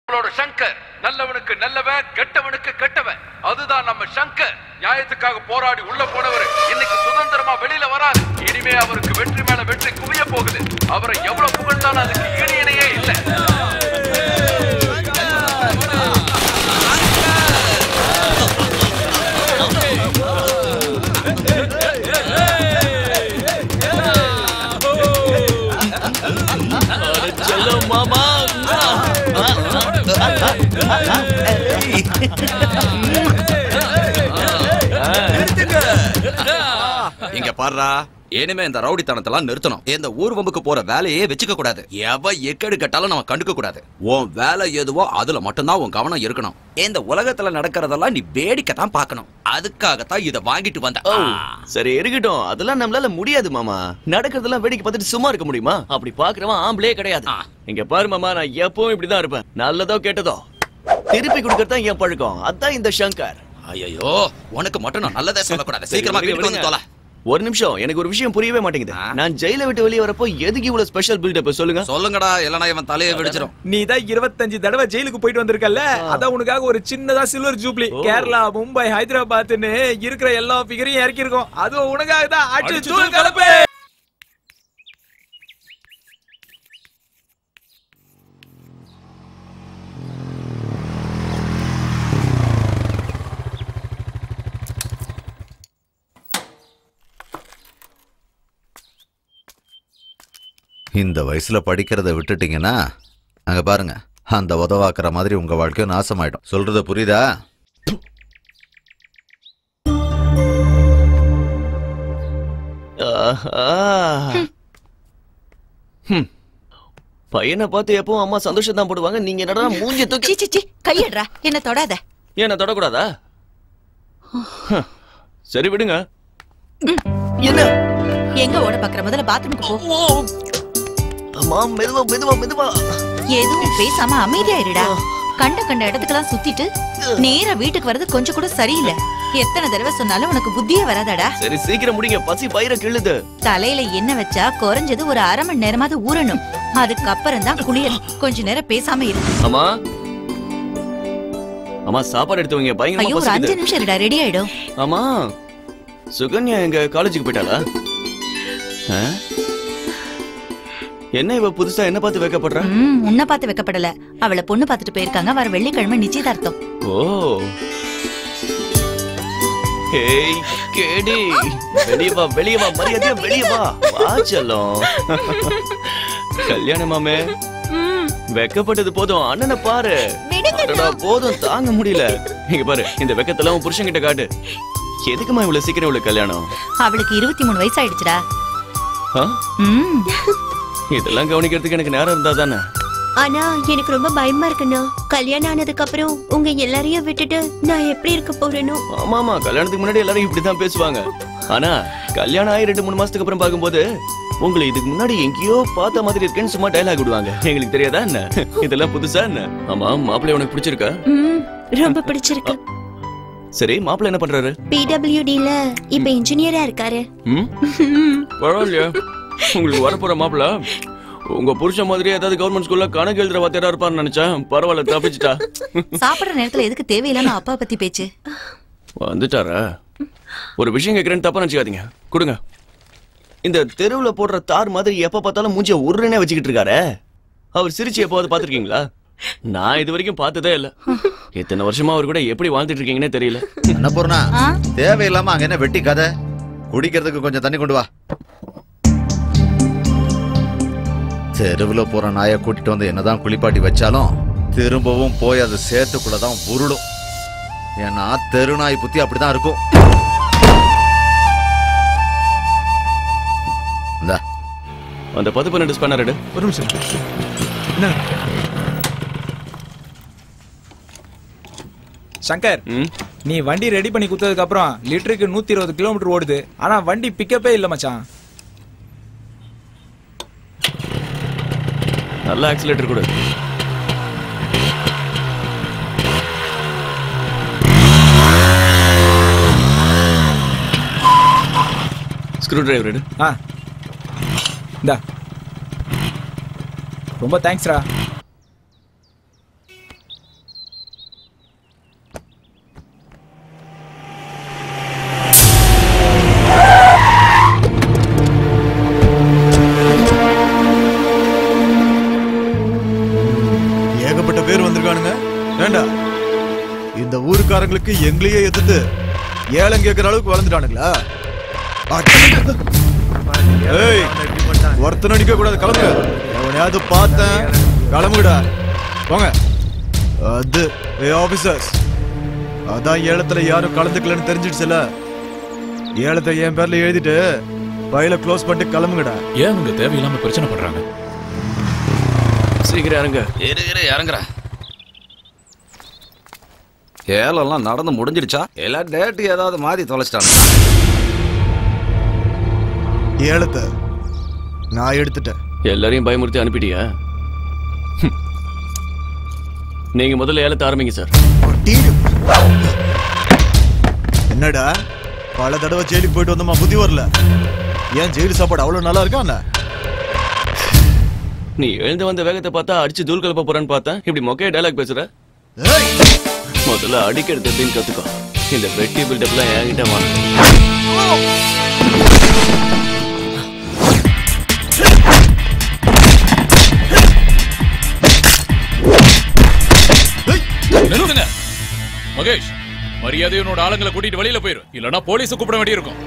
நம்மளோட சங்கர் நல்லவனுக்கு நல்லவன் கெட்டவனுக்கு கெட்டவன் அதுதான் நம்ம சங்கர் நியாயத்துக்காக போராடி உள்ள போனவர் இன்னைக்கு சுதந்திரமா வெளியில வராரு இனிமே அவருக்கு வெற்றி மேல வெற்றி குவிய போகுது அவரை எவ்வளவு புகழ்ந்தாலும் அதுக்கு ஈடு இணையே இல்லை செல்ல மாமா இங்க பாருடா இனிமே இந்த ரவுடித்தனத்தெல்லாம் நிறுத்தணும் இந்த ஊர்வம்புக்கு போற வேலையே வச்சுக்க கூடாது எவ எக்கடு கட்டாலும் நம்ம கண்டுக்க கூடாது உன் வேலை எதுவோ அதுல மட்டும்தான் உன் கவனம் இருக்கணும் இந்த உலகத்துல நடக்கிறதெல்லாம் நீ வேடிக்கை தான் பார்க்கணும் அதுக்காகத்தான் இத வாங்கிட்டு வந்த ஓ சரி இருக்கட்டும் அதெல்லாம் நம்மளால முடியாது மாமா நடக்கிறதெல்லாம் வேடிக்கை பார்த்துட்டு சும்மா இருக்க முடியுமா அப்படி பாக்குறவன் ஆம்பளே கிடையாது ஆ. இங்க பாரு மாமா நான் எப்பவும் இப்படிதான் இருப்பேன் நல்லதோ கெட்டதோ திருப்பி கொடுக்கறது தான் என் பழக்கம் அதான் இந்த சங்கர் ஐயோ உனக்கு மட்டும் நான் நல்லதே சொல்லக்கூடாது சீக்கிரமா விடுங்க, வீட்டுக்கு வந்து விடுங்க. தொலை ஒரு நிமிஷம் எனக்கு ஒரு விஷயம் புரியவே மாட்டேங்குது ஆ. நான் ஜெயில விட்டு வெளியே வரப்போ எதுக்கு இவ்வளவு ஸ்பெஷல் பில்டப் சொல்லுங்க சொல்லுங்கடா இல்லனா இவன் தலையை வெடிச்சிடும் நீ தான் இருபத்தஞ்சு தடவை ஜெயிலுக்கு போயிட்டு வந்திருக்கல்ல அதான் உனக்காக ஒரு சின்னதா சில்வர் ஜூப்ளி ஓ. கேரளா மும்பை ஹைதராபாத்னு இருக்கிற எல்லா ஃபிகரையும் இறக்கிருக்கோம் அதுவும் உனக்காக தான் அடிச்சு அடிச்சு தூள் தூள் கலப்பு இந்த வயசுல படிக்கிறத விட்டுட்டீங்கன்னா அங்க பாருங்க அந்த உதவாக்குற மாதிரி உங்க வாழ்க்கையும் நாசமாயிடும் சொல்றது புரியுதா ஆஹா. ஹம். பையனை பார்த்து எப்பவும் அம்மா சந்தோஷம் தான் போடுவாங்க நீங்க என்னடா மூஞ்சி தூக்கி சி சி சி கையடுறா என்ன தொடாத ஏன் நான் தொடக்கூடாதா ஹம். சரி விடுங்க என்ன எங்க ஓட பாக்குற முதல்ல பாத்ரூமுக்கு போ அம்மா மெதுவா மெதுவா மெதுவா எதுவும் பேசாம அமைதியா இருடா கண்ட கண்ட இடத்துக்கெல்லாம் சுத்திட்டு நேரா வீட்டுக்கு வர்றது கொஞ்சம் கூட சரியில்லை எத்தனை தடவை சொன்னாலும் உனக்கு புத்தியே வராதாடா சரி சீக்கிரம் முடிங்க பசி பயிர கிள்ளுது தலையில என்ன வச்சா குறைஞ்சது ஒரு அரை மணி நேரமாவது ஊறணும் அதுக்கப்புறம் தான் குளியல் கொஞ்ச நேரம் பேசாம இரு அம்மா அம்மா சாப்பாடு எடுத்து வைங்க பயங்கரமா ஐயோ ஒரு அஞ்சு பசிக்குது நிமிஷம் இருடா ரெடி ஆயிடும் அம்மா சுகன்யா எங்க காலேஜுக்கு போயிட்டாளா ஆ? என்ன இவ புதுசா என்ன பார்த்து வைக்கப்படுறா ம் உன்னை பார்த்து வைக்கப்படல அவளை பொண்ணு பார்த்துட்டு போயிருக்காங்க வர வெள்ளிக்கிழமை நிச்சயதார்த்தம் ஓ ஹேய் கேடி வெளிய வா வெளிய வா மரியாதையா வெளிய வா வா செல்லம் கல்யாணம் மாமே வெக்கப்பட்டது போதும் அண்ணனை பாரு அடடா, போதும் தாங்க முடியல இங்க பாரு இந்த வெக்கத்தெல்லாம் உன் புருஷன் கிட்ட காட்டு எதுக்குமா இவ்வளவு சீக்கிரம் இவ்வளவு கல்யாணம் அவளுக்கு இருபத்தி மூணு வயசு ஆயிடுச்சுடா ஆ? ம் இதெல்லாம் கவனிக்கிறதுக்கு எனக்கு நேரம் இருந்தா தானே ஆனா எனக்கு ரொம்ப பயமா இருக்குண்ணா கல்யாணம் ஆனதுக்கு அப்புறம் உங்க எல்லாரையும் விட்டுட்டு நான் எப்படி இருக்க போறேனோ ஆமா ஆமா கல்யாணத்துக்கு முன்னாடி எல்லாரும் இப்படிதான் பேசுவாங்க ஆனா கல்யாணம் ஆகி ரெண்டு மூணு மாசத்துக்கு அப்புறம் பார்க்கும்போது உங்களை இதுக்கு முன்னாடி எங்கேயோ பார்த்த மாதிரி இருக்கேன்னு சும்மா டைலாக் விடுவாங்க எங்களுக்கு தெரியாதா என்ன இதெல்லாம் புதுசா என்ன ஆமா மாப்பிள்ளை உனக்கு பிடிச்சிருக்கா ம், ரொம்ப பிடிச்சிருக்கு சரி மாப்பிள்ளை என்ன பண்றாரு பிடபிள்யூடில இப்ப இன்ஜினியரா இருக்காரு ம் பரவாயில்லையா உங்களுக்கு வரப்போற மாப்பிள்ள உங்க புருஷன் மாதிரி ஏதாவது கவர்மெண்ட் ஸ்கூல்ல கணக்கு எழுதுற வாத்தியாரா இருப்பான்னு நினைச்சேன் பரவாயில்ல தப்பிச்சிட்டா சாப்பிடுற நேரத்துல எதுக்கு தேவையில்லாம அப்பா பத்தி பேச்சு வந்துட்டாரா ஒரு விஷயம் கேட்கறேன்னு தப்பா நினைச்சுக்காதீங்க கொடுங்க இந்த தெருவுல போடுற தார் மாதிரி எப்ப பார்த்தாலும் மூஞ்சிய உருனே வச்சுக்கிட்டு இருக்காரே அவர் சிரிச்சு எப்போது பாத்திருக்கீங்களா நான் இது வரைக்கும் பார்த்ததே இல்ல இத்தனை வருஷமா அவர் கூட எப்படி வாழ்ந்துட்டு இருக்கீங்கன்னே தெரியல என்ன பொருணா ஆ? தேவையில்லாம அங்க என்ன வெட்டி கதை குடிக்கிறதுக்கு கொஞ்சம் தண்ணி கொண்டு வா தெருவுல போற நாயை கூட்டிட்டு வந்து என்னதான் குளிப்பாட்டி வச்சாலும் திரும்பவும் போய் அது சேத்துக்குள்ளதான் உருளும் ஏன்னா தெரு நாய் புத்தி அப்படிதான் இருக்கும் இந்தா அந்த பத்து பன்னெண்டு ஸ்பேனர் எடு ஒரு நிமிஷம் என்ன சங்கர் ம் நீ வண்டி ரெடி பண்ணி குத்ததுக்கு அப்புறம் லிட்டருக்கு நூத்தி இருபது கிலோமீட்டர் ஓடுது ஆனா வண்டி பிக்கப்பே இல்ல மச்சான் நல்ல ஆக்சிலேட்டர் கொடு ஸ்க்ரூ டிரைவர் எடு ஆ இந்தா ரொம்ப தேங்க்ஸ்ரா ஏகப்பட்ட பேர் வந்திருக்கானுங்க ஏண்டா இந்த ஊருக்காரங்களுக்கு எங்களையே எதிர்த்து ஏலம் கேட்கற அளவுக்கு வளர்ந்துட்டானுங்களா ஏய் ஒருத்தன நிக்க கூடாது கிளம்பு எவனையாவது பார்த்தேன் கிளம்புடா போங்க அது ஏ ஆபீசர்ஸ் அதான் ஏலத்துல யாரும் கலந்துக்கலன்னு தெரிஞ்சிடுச்சுல ஏலத்தை என் பேர்ல எழுதிட்டு ஃபைல க்ளோஸ் பண்ணிட்டு கிளம்புங்கடா ஏன் உங்க தேவையில்லாம பிரச்சனை பண்றாங்க சீக்கிரம் இறங்க இரு இரு இறங்குறேன் ஏலம்லாம் நடந்து முடிஞ்சிடுச்சா இல்ல டேட்டு ஏதாவது மாத்தி தொலைச்சிட்டாங்க ஏலத்தை நான் எடுத்துட்டேன் எல்லாரையும் பயமுறுத்தி அனுப்பிட்டியா ஹம். நீங்க முதல்ல ஏலத்தை ஆரம்பிங்க சார் என்னடா பல தடவை ஜெயிலுக்கு போயிட்டு வந்தோமா புத்தி வரல ஏன் ஜெயிலு சாப்பாடு அவ்வளவு நல்லா இருக்கா என்ன நீ எழுந்து வந்த வேகத்தை பார்த்தா அடிச்சு தூள் கலப்ப போறேன்னு பார்த்தேன் இப்படி மொக்கைய டைலாக் பேசுற முதல்ல அடிக்கிறது எப்படின்னு கத்துக்கோ இந்த வெட்டி பில்டப்லாம் என்கிட்ட வாங்க நிறுத்துங்க மகேஷ் மரியாதை உன்னோட ஆளுங்களை கூட்டிட்டு வெளியில போயிரு இல்லனா போலீஸ் கூப்பிட வேண்டியிருக்கும்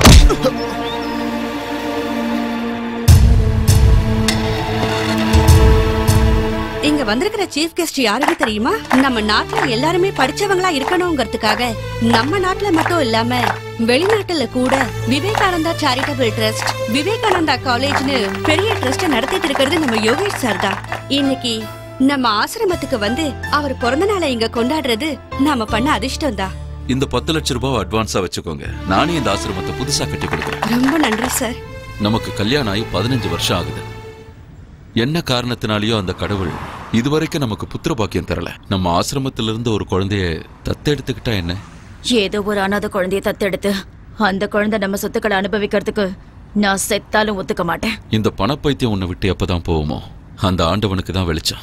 இங்க வந்திருக்கிற சீஃப் கெஸ்ட் யாருன்னு தெரியுமா நம்ம நாட்டுல எல்லாருமே படிச்சவங்களா இருக்கணுங்கிறதுக்காக நம்ம நாட்டுல மட்டும் இல்லாம வெளிநாட்டுல கூட விவேகானந்தா சேரிட்டபிள் ட்ரஸ்ட் விவேகானந்தா காலேஜ்னு பெரிய ட்ரஸ்ட் நடத்திட்டு இருக்கிறது நம்ம யோகேஷ் சார் தான் இன்னைக்கு நம்ம ஆசிரமத்துக்கு வந்து அவர் பிறந்த நாளை இங்க கொண்டாடுறது நாம பண்ண அதிர்ஷ்டம் தான் இந்த பத்து லட்ச ரூபாய் அட்வான்ஸா வச்சுக்கோங்க நானே இந்த ஆசிரமத்தை புதுசா கட்டி கொடுக்குறேன் ரொம்ப நன்றி சார் நமக்கு கல்யாணம் ஆகி பதினஞ்சு வருஷம் ஆகுது என்ன காரணத்தினாலயோ அந்த கடவுள் இதுவரைக்கும் நமக்கு புத்திர பாக்கியம் தரல நம்ம ஆசிரமத்திலிருந்து ஒரு குழந்தைய தத்தெடுத்துக்கிட்டா என்ன ஏதோ ஒரு அனாதை குழந்தைய தத்தெடுத்து அந்த குழந்தை நம்ம சொத்துக்களை அனுபவிக்கிறதுக்கு நான் செத்தாலும் ஒத்துக்க மாட்டேன் இந்த பணப்பைத்தியம் உன்னை விட்டு எப்பதான் போகுமோ அந்த ஆண்டவனுக்கு தான் வெளிச்சம்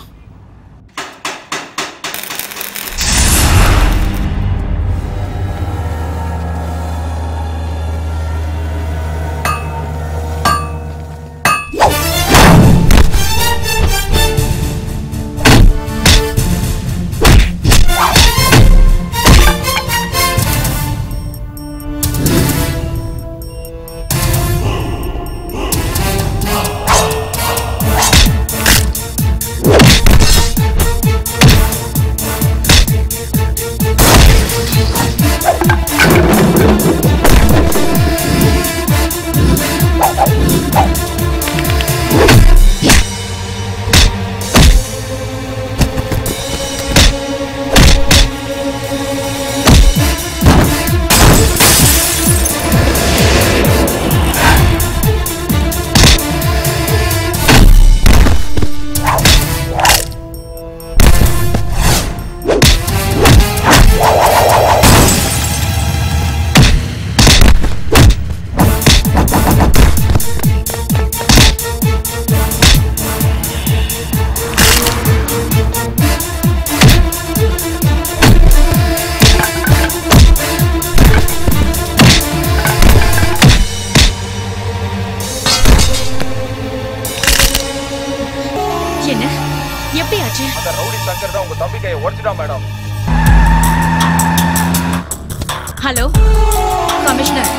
என்ன எப்படி ஆச்சு அந்த ரவுடி சங்கர் தான் உங்க தம்பி கையை உடைச்சிட்டான் மேடம் ஹலோ கமிஷனர்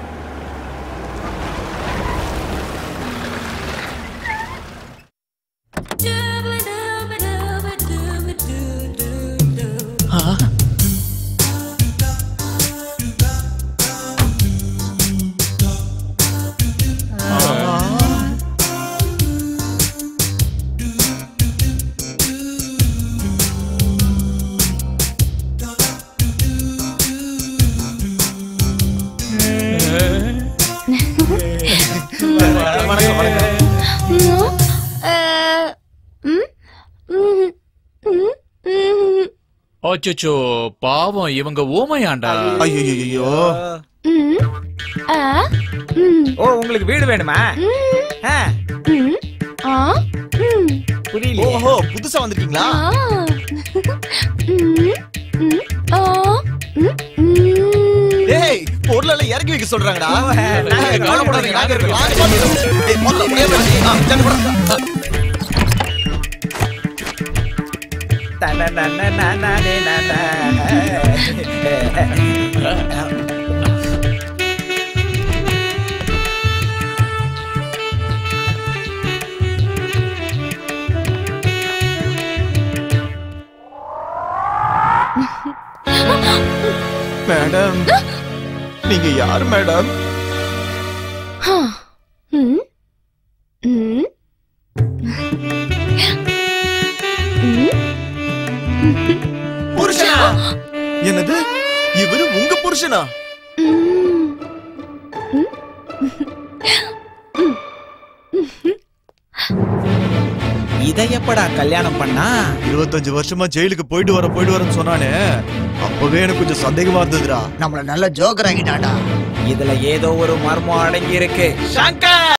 அச்சோ பாவம் இவங்க ஊமையாண்டா ஐயோ ஓ உங்களுக்கு வீடு வேணுமா ஆ. புரியல ஓஹோ புதுசா வந்திருக்கீங்களா டேய் பொருளெல்லாம் இறக்கி வைக்க சொல்றாங்கடா நாங்க கவலைப்படாதீங்க நாங்க இருக்கோம் நாங்க பாத்துக்கிறோம். டேய், முதல்ல அப்படியே வச்சு, ஆ, சண்டை போடாத. மேடம் நீங்க யார் மேடம் ம் ம் புருஷனா என்னது இவரு உங்க புருஷனா இதை எப்படா கல்யாணம் பண்ணா இருபத்தஞ்சு வருஷமா ஜெயிலுக்கு போயிட்டு வர போயிட்டு வரேன்னு சொன்னானே அப்பவே எனக்கு கொஞ்சம் சந்தேகமா இருந்ததுடா நம்மள நல்ல ஜோக்கர் ஆகிட்டாடா இதுல ஏதோ ஒரு மர்மம் அடங்கி இருக்கு சங்கர்